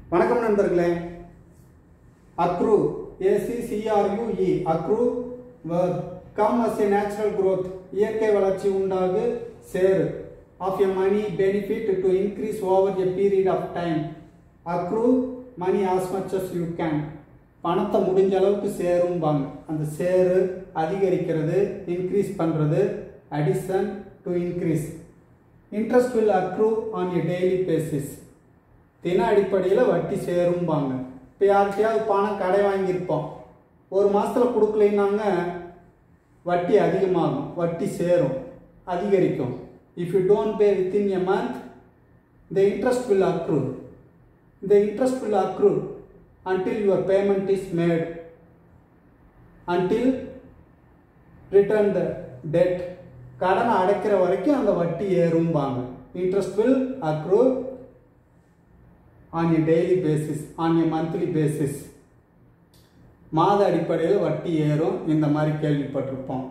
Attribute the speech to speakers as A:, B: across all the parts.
A: வணக்கம் நண்பர்களே accrue A C C R U E accrue come as a natural growth இயற்கை வளர்ச்சி உண்டாகு சேரு of a money benefit to increase over a period of time accrue money as much as you can பணத்தை முடிஞ்ச அளவுக்கு சேரும்பாங்க அந்த சேரு அதிகரிக்கிறது இன்க்ரீஸ் பண்ணுறது addition to increase interest will accrue on a daily basis தின அடிப்படையில் வட்டி சேரும்பாங்க இப்போ யார்கிட்டயாவது பணம் கடை வாங்கியிருப்போம் ஒரு மாதத்தில் கொடுக்கலைன்னாங்க வட்டி அதிகமாகும் வட்டி சேரும் அதிகரிக்கும் if you don't pay within a month the interest will accrue the interest will accrue until your payment is made until return the debt கடனை அடைக்கிற வரைக்கும் அந்த வட்டி ஏறும்பாங்க interest will accrue on a daily basis on a monthly basis மாத அடிப்படையில் வட்டி ஏறும் இந்த மாதிரி கேள்விப்பட்டிருப்போம்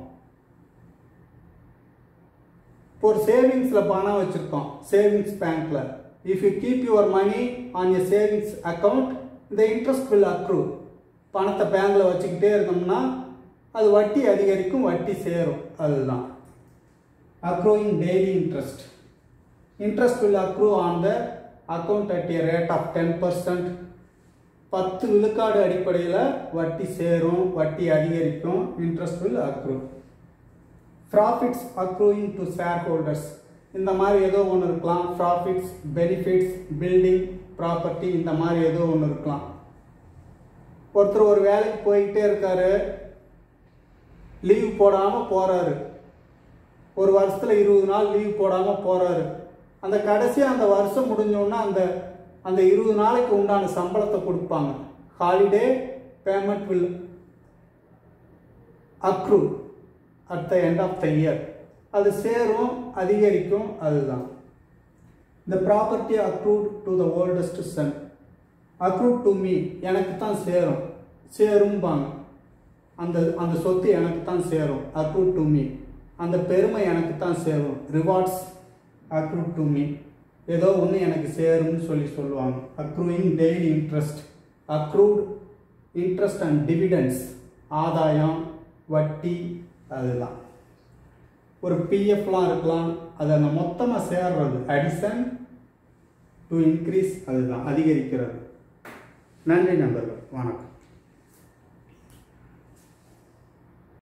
A: இப்போ ஒரு சேவிங்ஸில் பணம் வச்சுருக்கோம் சேவிங்ஸ் பேங்க்கில் if you keep your money on a savings account இந்த இன்ட்ரெஸ்ட் வில் அக்ரூ பணத்தை பேங்க்கில் வச்சுக்கிட்டே இருந்தோம்னா அது வட்டி அதிகரிக்கும் வட்டி சேரும் அதுதான் accruing daily interest interest will accrue on the account at a rate of ten percent பத்து விழுக்காடு அடிப்படையில் வட்டி சேரும் வட்டி அதிகரிக்கும் interest will accrue profits accruing to shareholders இந்த மாதிரி ஏதோ ஒன்று இருக்கலாம் ப்ராஃபிட்ஸ் பெனிஃபிட்ஸ் பில்டிங் ப்ராப்பர்ட்டி இந்த மாதிரி ஏதோ ஒன்று இருக்கலாம் ஒருத்தர் ஒரு வேலைக்கு போய்கிட்டே இருக்காரு லீவ் போடாமல் போகிறாரு ஒரு வருஷத்தில் இருபது நாள் லீவ் போடாமல் போகிறாரு அந்த கடைசியாக அந்த வருஷம் முடிஞ்சோன்னா அந்த அந்த இருபது நாளைக்கு உண்டான சம்பளத்தை கொடுப்பாங்க holiday payment will accrue at the end of the year அது சேரும் அதிகரிக்கும் அதுதான் இந்த property accrued to the oldest son accrued to me எனக்கு தான் சேரும் சேரும்பாங்க அந்த அந்த சொத்து எனக்கு தான் சேரும் அக்ரூட் டு மீ அந்த பெருமை எனக்கு தான் சேரும் ரிவார்ட்ஸ் அக்ரூட் டு மீ ஏதோ ஒன்று எனக்கு சேரும்னு சொல்லி சொல்லுவாங்க accruing daily interest accrued interest and dividends ஆதாயம் வட்டி அதுதான் ஒரு பிஎஃப்லாம் இருக்கலாம் அது அந்த மொத்தமாக சேர்றது அடிஷன் டு இன்க்ரீஸ் அதுதான் அதிகரிக்கிறது நன்றி நண்பர்கள் வணக்கம்